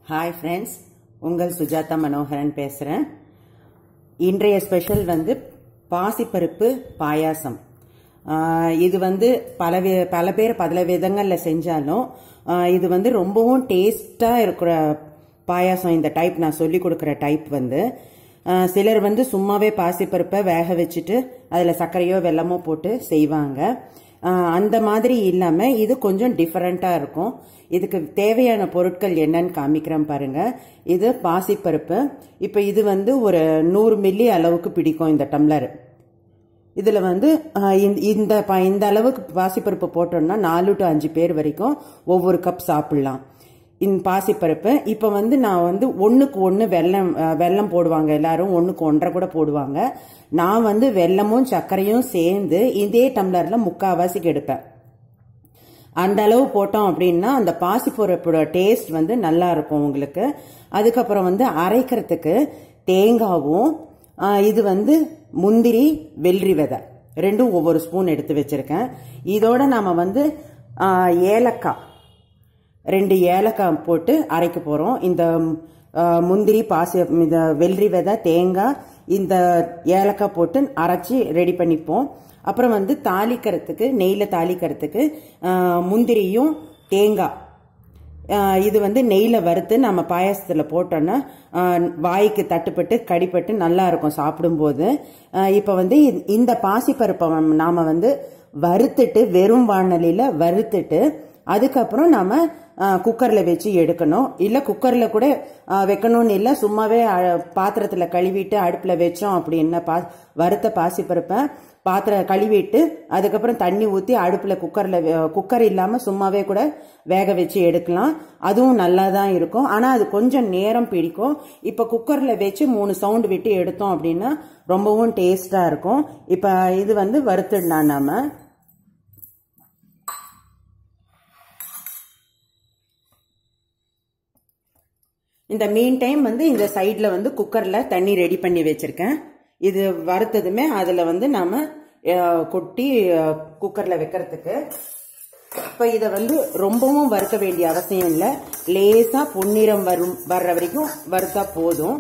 hi friends உங்கள் சுஜாதா மனோகரன் பேசுகிறேன் இன்றைய ஸ்பெஷல் வந்து பாசிப்பருப்பு பாயாசம் ஆஹ் இது வந்து பல வி- பல பேர் பல விதங்களில் செஞ்சாலும் ஆஹ் இது வந்து ரொம்பவும் டேஸ்டாக இருக்கிற பாயாசம் இந்த டைப் நான் சொல்லி கொடுக்குற டைப் வந்து ஆஹ் சிலர் வந்து சும்மாவே பாசிப்பருப்பை வேக வச்சுட்டு அதில் சர்க்கரையோ வெல்லமோ போட்டு செய்வாங்க ஆஹ் அந்த மாதிரி இல்லாமல் இது கொஞ்சம் டிஃப்ரெண்ட்டாக இருக்கும் இதுக்கு தேவையான பொருட்கள் என்னன்னு காமிக்கிறேன் பாருங்க இது பாசிப்பருப்பு இப்போ இது வந்து ஒரு நூறு மில்லி அளவுக்கு பிடிக்கும் இந்த டம்ளர் இதில் வந்து ஆஹ், இந்த- இந்த ப- இந்த அளவுக்கு பாசிப்பருப்பு போட்டோம்னா நாலு டு அஞ்சு பேர் வரைக்கும் ஒவ்வொரு கப் சாப்பிடலாம் இந்த பாசிப்பருப்பு இப்போ வந்து நான் வந்து ஒன்றுக்கு ஒன்று வெல்லம் ஆஹ், வெல்லம் போடுவாங்க எல்லாரும் ஒன்றுக்கு ஒன்றரை கூட போடுவாங்க நான் வந்து வெல்லமும் சர்க்கரையும் சேர்ந்து இதே டம்ளரில் முக்கால்வாசிக்கு எடுப்பேன் அந்த அளவு போட்டோம் அப்படின்னா அந்த பாசிப்பருப்போட டேஸ்ட் வந்து நல்லா இருக்கும் உங்களுக்கு அதுக்கப்புறம் வந்து அரைக்கிறதுக்கு தேங்காவும் ஆ, இது வந்து முந்திரி வெள்ளரி விதை ரெண்டும் ஒவ்வொரு ஸ்பூன் எடுத்து வச்சிருக்கேன் இதோட நாம வந்து ஆ, ஏலக்காய் ரெண்டு ஏலக்காய் போட்டு அரைக்க போகிறோம் இந்த ஆ, முந்திரி பாசி இந்த வெள்ளரி விதை தேங்காய் இந்த ஏலக்காய் போட்டு அரைச்சி ரெடி பண்ணிப்போம் அப்புறம் வந்து தாளிக்கிறதுக்கு நெய்யில் தாளிக்கிறதுக்கு ஆ, முந்திரியும் தேங்காய் ஆ, இது வந்து நெய்யில் வறுத்து நம்ம பாயாசத்தில் போட்டோன்னா ஆ, வாய்க்கு தட்டுப்பட்டு கடிப்பட்டு நல்லா இருக்கும் சாப்பிடும்போது இப்போ வந்து இந்த- இந்த பாசிப்பருப்பை நாம் வந்து வறுத்துட்டு வெறும் வாணலியில் வறுத்துட்டு அதுக்கப்புறம் நாம குக்கரில் வச்சு எடுக்கணும் இல்லை குக்கரில் கூட ஆ, வைக்கணும்னு இல்லை சும்மாவே பாத்திரத்தில் கழுவிட்டு அடுப்பில் வச்சோம் அப்படின்னா பா வறுத்த பாசிப்பருப்பை பாத்திரம் கழுவிட்டு அதுக்கப்புறம் தண்ணி ஊற்றி அடுப்பில் குக்கரில் குக்கர் இல்லாமல் சும்மாவே கூட வேக வச்சு எடுக்கலாம் அதுவும் நல்லா தான் இருக்கும் ஆனால் அது கொஞ்சம் நேரம் பிடிக்கும் இப்போ குக்கரில் வச்சு மூணு சவுண்டு விட்டு எடுத்தோம் அப்படின்னா ரொம்பவும் டேஸ்டாக இருக்கும் இப்போ இது வந்து வறுத்துடலாம் நாம இந்த மீன் டைம் வந்து இந்த சைடில் வந்து குக்கரில் தண்ணி ரெடி பண்ணி வச்சுருக்கேன் இது வறுத்ததுமே அதில் வந்து நாம் கொட்டி குக்கரில் வைக்கிறதுக்கு இப்போ இதை வந்து ரொம்பவும் வறுக்க வேண்டிய அவசியம் இல்லை லேசாக பொன்னிறம் வரும் வர்ற வரைக்கும் வறுத்தா போதும்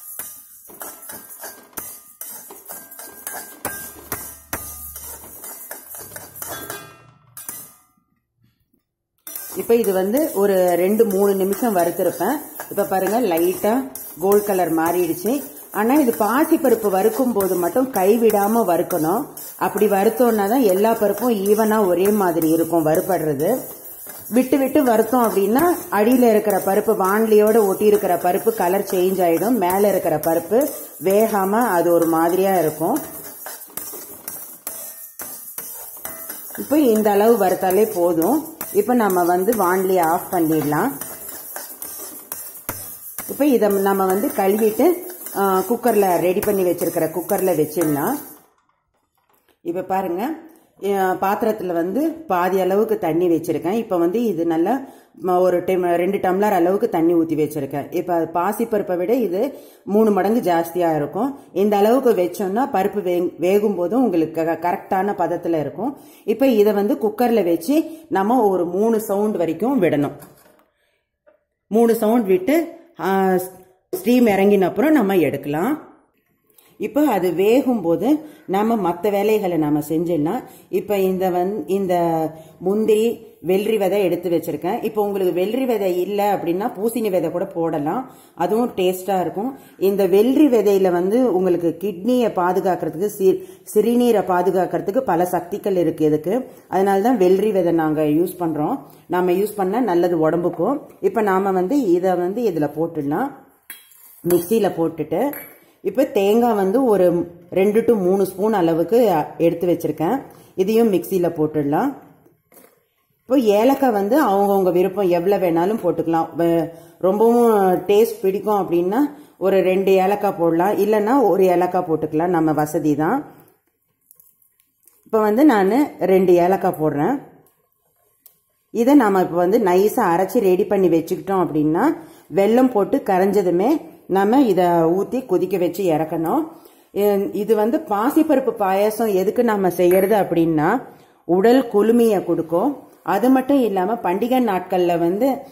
இப்போ இது வந்து ஒரு ரெண்டு மூணு நிமிஷம் வறுத்திருப்பேன் இப்போ பாருங்க லைட்டா கோல்ட் கலர் மாறிடுச்சு ஆனா இது பாசி பருப்பு வறுக்கும் போது மட்டும் கைவிடாம வறுக்கணும் அப்படி வறுத்தோம்னா தான் எல்லா பருப்பும் ஈவனா ஒரே மாதிரி இருக்கும் வறுபடுறது விட்டு விட்டு வறுத்தோம் அப்படின்னா அடியில இருக்கிற பருப்பு வான்லியோட ஒட்டி இருக்கிற பருப்பு கலர் சேஞ்ச் ஆயிடும் மேல இருக்கிற பருப்பு வேகாம அது ஒரு மாதிரியா இருக்கும் இப்போ இந்த அளவு வறுத்தாலே போதும் இப்போ நம்ம வந்து வான்லி ஆஃப் பண்ணிடலாம் இப்போ இதை நம்ம வந்து கழுவிட்டு குக்கரில் ரெடி பண்ணி வச்சிருக்கிற குக்கரில் வச்சிடலாம் இப்போ பாருங்க பாத்திரத்தில் வந்து பாதி அளவுக்கு தண்ணி வச்சிருக்கேன் இப்போ வந்து இது நல்லா ம, ஒரு டைம் ரெண்டு டம்ளர் அளவுக்கு தண்ணி ஊற்றி வச்சிருக்கேன் இப்போ பாசிப்பருப்பை விட இது மூணு மடங்கு ஜாஸ்தியாக இருக்கும் இந்த அளவுக்கு வச்சோம்னா பருப்பு வே வேகும் போதும் உங்களுக்கு கரெக்டான பதத்தில் இருக்கும் இப்போ இதை வந்து குக்கரில் வச்சு நம்ம ஒரு மூணு சவுண்ட் வரைக்கும் விடணும் மூணு சவுண்ட் விட்டு ஸ்டீம் இறங்கின அப்புறம் நம்ம எடுக்கலாம் இப்போ அது வேகும்போது நம்ம மற்ற வேலைகளை நம்ம செஞ்சிடலாம் இப்போ இந்த வந் இந்த முந்திரி வெள்ளரி விதை எடுத்து வச்சிருக்கேன் இப்போ உங்களுக்கு வெள்ளரி விதை இல்லை அப்படின்னா பூசணி விதை கூட போடலாம் அதுவும் டேஸ்டா இருக்கும் இந்த வெள்ளரி விதையில வந்து உங்களுக்கு கிட்னியை பாதுகாக்கிறதுக்கு சி- சிறுநீரை பாதுகாக்கிறதுக்கு பல சக்திகள் இருக்கு இதுக்கு அதனால தான் வெள்ளரி விதை நாங்கள் யூஸ் பண்றோம் நாம யூஸ் பண்ணா நல்லது உடம்புக்கும் இப்போ நாம வந்து இதை வந்து இதுல போட்டுடலாம் மிக்சியில் போட்டுட்டு இப்போ தேங்காய் வந்து ஒரு ரெண்டு டு மூணு ஸ்பூன் அளவுக்கு எடுத்து வச்சிருக்கேன் இதையும் மிக்சியில் போட்டுடலாம் இப்போ ஏலக்காய் வந்து அவங்கவுங்க விருப்பம் எவ்வளோ வேணாலும் போட்டுக்கலாம் வ- ரொம்பவும் டேஸ்ட் பிடிக்கும் அப்படின்னா ஒரு ரெண்டு ஏலக்காய் போடலாம் இல்லைன்னா ஒரு ஏலக்காய் போட்டுக்கலாம் நம்ம வசதி தான் இப்போ வந்து நான் ரெண்டு ஏலக்காய் போடுறேன் இதை நாம இப்போ வந்து நைஸாக அரைச்சி ரெடி பண்ணி வச்சுக்கிட்டோம் அப்படின்னா வெல்லம் போட்டு கரைஞ்சதுமே நம்ம இதை ஊற்றி கொதிக்க வச்சு இறக்கணும் இ- இது வந்து பாசிப்பருப்பு பாயாசம் எதுக்கு நம்ம செய்யறது அப்படின்னா உடல் குளுமையை கொடுக்கும் அது மட்டும் இல்லாமல் பண்டிகை நாட்களில் வந்து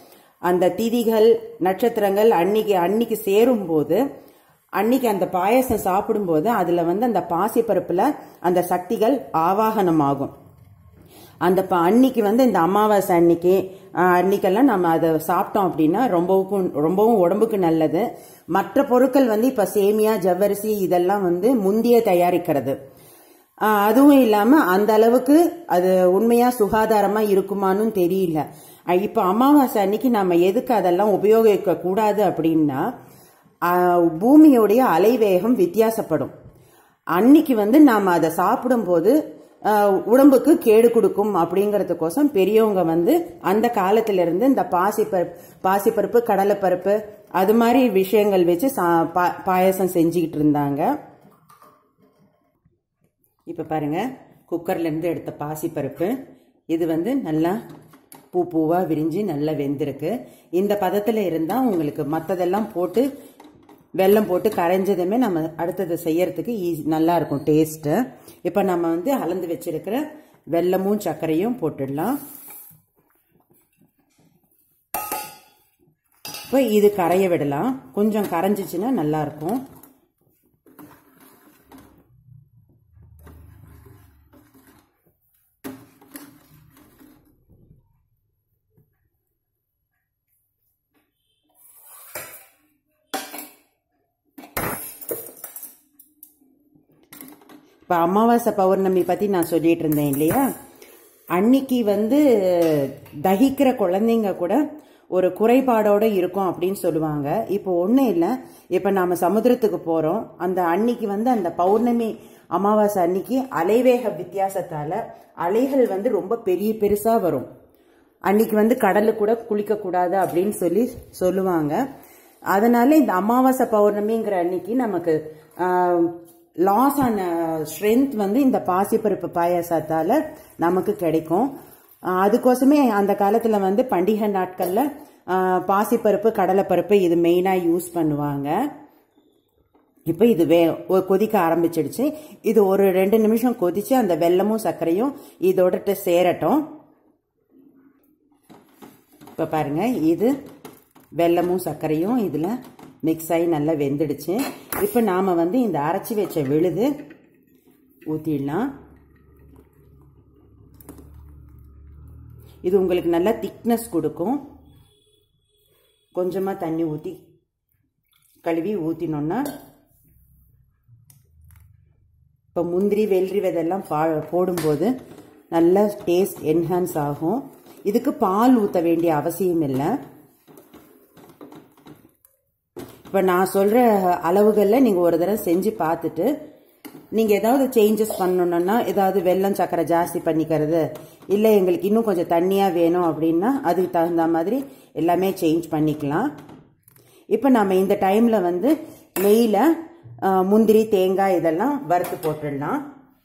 அந்த திதிகள் நட்சத்திரங்கள் அன்னைக்கு அன்னைக்கு சேரும்போது அன்னைக்கு அந்த பாயசம் சாப்பிடும்போது அதுல வந்து அந்த பாசிப்பருப்புல அந்த சக்திகள் ஆவாகனமாகும் அந்த ப- அன்னைக்கு வந்து இந்த அமாவாசை அன்னைக்கு ஆஹ், அன்னைக்கெல்லாம் நம்ம அதை சாப்பிட்டோம் அப்படின்னா ரொம்பவும் ரொம்பவும் உடம்புக்கு நல்லது மற்ற பொருட்கள் வந்து இப்ப சேமியா ஜவ்வரிசி இதெல்லாம் வந்து முந்திய தயாரிக்கிறது ஆஹ், அதுவும் இல்லாம அந்த அளவுக்கு அது உண்மையா சுகாதாரமா இருக்குமான்னு தெரியல ஆஹ், இப்ப அமாவாசை அன்னைக்கு நம்ம எதுக்கு அதெல்லாம் உபயோகிக்க கூடாது அப்படின்னா ஆஹ், பூமியோடைய அலைவேகம் வித்தியாசப்படும் அன்னைக்கு வந்து நாம அதை சாப்பிடும்போது ஆஹ், உடம்புக்கு கேடு கொடுக்கும் அப்படிங்கறதுக்கோசம் பெரியவங்க வந்து அந்த காலத்துல இருந்து இந்த பாசிப்பருப்பு பாசிப்பருப்பு கடலைப்பருப்பு அது மாதிரி விஷயங்கள் வச்சு சா- பா- பாயாசம் செஞ்சுக்கிட்டு இருந்தாங்க இப்ப பாருங்க குக்கர்ல இருந்து எடுத்த பாசிப்பருப்பு இது வந்து நல்லா பூ பூவா விரிஞ்சு நல்லா வெந்திருக்கு இந்த பதத்துல இருந்தா உங்களுக்கு மத்ததெல்லாம் போட்டு வெல்லம் போட்டு கரைஞ்சதுமே நம்ம அடுத்தது செய்யறதுக்கு ஈஸி நல்லா இருக்கும் டேஸ்ட் இப்ப நம்ம வந்து அளந்து வச்சிருக்கிற வெல்லமும் சர்க்கரையும் போட்டுடலாம் இப்போ இது கரைய விடலாம் கொஞ்சம் கரைஞ்சிச்சுன்னா நல்லா இருக்கும் இப்போ அமாவாசை பௌர்ணமி பற்றி நான் சொல்லிட்டு இருந்தேன் இல்லையா அன்னைக்கு வந்து தகிக்கிற குழந்தைங்க கூட ஒரு குறைபாடோட இருக்கும் அப்படின்னு சொல்லுவாங்க இப்போ ஒன்றும் இல்லை இப்போ நாம சமுத்திரத்துக்கு போகிறோம் அந்த அன்னைக்கு வந்து அந்த பௌர்ணமி அமாவாசை அன்னைக்கு அலைவேக வித்தியாசத்தால அலைகள் வந்து ரொம்ப பெரிய பெருசா வரும் அன்னைக்கு வந்து கடல்ல கூட குளிக்க கூடாது அப்படின்னு சொல்லி சொல்லுவாங்க அதனால இந்த அமாவாசை பௌர்ணமிங்கிற அன்னைக்கு நமக்கு லாஸ் ஆன ஸ்ட்ரென்த் வந்து இந்த பாசிப்பருப்பு பாயாசத்தால நமக்கு கிடைக்கும் ஆஹ் அதுக்கோசமே அந்த காலத்துல வந்து பண்டிகை நாட்கள்ல ஆஹ் பாசிப்பருப்பு கடலைப்பருப்பு இது மெயினா யூஸ் பண்ணுவாங்க இப்போ இது வே ஒ- கொதிக்க ஆரம்பிச்சிடுச்சு இது ஒரு ரெண்டு நிமிஷம் கொதிச்சு அந்த வெல்லமும் சர்க்கரையும் இதோட சேரட்டும் இப்போ பாருங்க இது வெல்லமும் சர்க்கரையும் இதில் மிக்ஸ் ஆகி நல்லா வெந்துடுச்சு இப்போ நாம் வந்து இந்த அரைச்சி வச்ச விழுது ஊற்றிடலாம் இது உங்களுக்கு நல்லா திக்னஸ் கொடுக்கும் கொஞ்சமாக தண்ணி ஊற்றி கழுவி ஊற்றினோன்னா இப்போ முந்திரி வெள்ளரி விதெல்லாம் பா போடும்போது நல்ல டேஸ்ட் என்ஹான்ஸ் ஆகும் இதுக்கு பால் ஊற்ற வேண்டிய அவசியம் இல்லை இப்போ நான் சொல்கிற அளவுகளில் நீங்கள் ஒரு தடவை செஞ்சு பார்த்துட்டு நீங்கள் ஏதாவது சேஞ்சஸ் பண்ணணுன்னா ஏதாவது வெல்லம் சக்கரை ஜாஸ்தி பண்ணிக்கிறது இல்லை எங்களுக்கு இன்னும் கொஞ்சம் தண்ணியாக வேணும் அப்படின்னா அதுக்கு தகுந்த மாதிரி எல்லாமே சேஞ்ச் பண்ணிக்கலாம் இப்போ நம்ம இந்த டைமில் வந்து நெய்யில் முந்திரி தேங்காய் இதெல்லாம் வறுத்து போட்டுடலாம்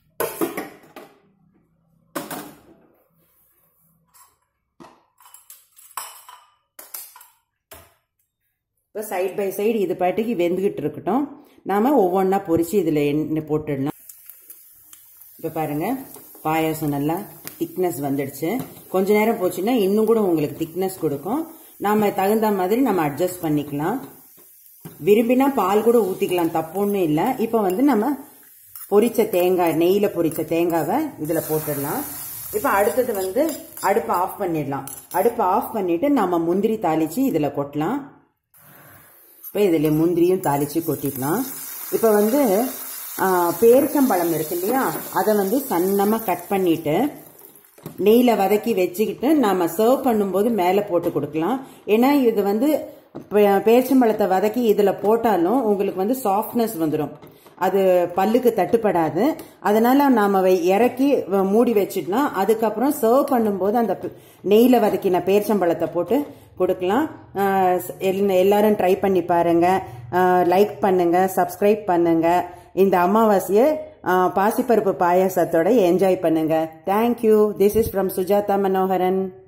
இப்போ சைட் பை சைடு இது பாட்டுக்கு வெந்துகிட்டு இருக்கட்டும் நாம ஒவ்வொன்றா பொரிச்சு இதில் எண்ணெய் போட்டுடலாம் இப்போ பாருங்க பாயாசம் நல்லா திக்னஸ் வந்துடுச்சு கொஞ்ச நேரம் போச்சுன்னா இன்னும் கூட உங்களுக்கு திக்னஸ் கொடுக்கும் நாம தகுந்த மாதிரி நம்ம அட்ஜஸ்ட் பண்ணிக்கலாம் விரும்பினா பால் கூட ஊற்றிக்கலாம் தப்பு இல்லை இப்போ வந்து நம்ம பொரிச்ச தேங்காய் நெய்யில் பொரிச்ச தேங்காவை இதில் போட்டுடலாம் இப்போ அடுத்தது வந்து அடுப்பை ஆஃப் பண்ணிடலாம் அடுப்பை ஆஃப் பண்ணிட்டு நம்ம முந்திரி தாளிச்சு இதில் கொட்டலாம் இப்போ இதில் முந்திரியும் தாளித்து கொட்டிக்கலாம் இப்போ வந்து ஆ, பேரிச்சம்பழம் இருக்கு இல்லையா அதை வந்து சன்னமாக கட் பண்ணிட்டு நெய்யில் வதக்கி வச்சுக்கிட்டு நாம் சர்வ் பண்ணும்போது மேலே போட்டு கொடுக்கலாம் ஏன்னா இது வந்து பே- பேரிச்சம்பழத்தை வதக்கி இதில் போட்டாலும் உங்களுக்கு வந்து சாஃப்ட்னஸ் வந்துடும் அது பல்லுக்கு தட்டுப்படாது அதனால நாம வை- இறக்கி வ- மூடி வச்சிடலாம் அதுக்கப்புறம் சர்வ் பண்ணும்போது அந்த ப- நெய்யில் வதக்கின பேரிச்சம்பழத்தை போட்டு கொடுக்கலாம் ஆஹ் எல்- எல்லாரும் ட்ரை பண்ணி பாருங்க லைக் பண்ணுங்க சப்ஸ்கிரைப் பண்ணுங்க இந்த அமாவாசையை ஆஹ் பாசிப்பருப்பு பாயாசத்தோட என்ஜாய் பண்ணுங்க thank you this is from Sujatha Manoharan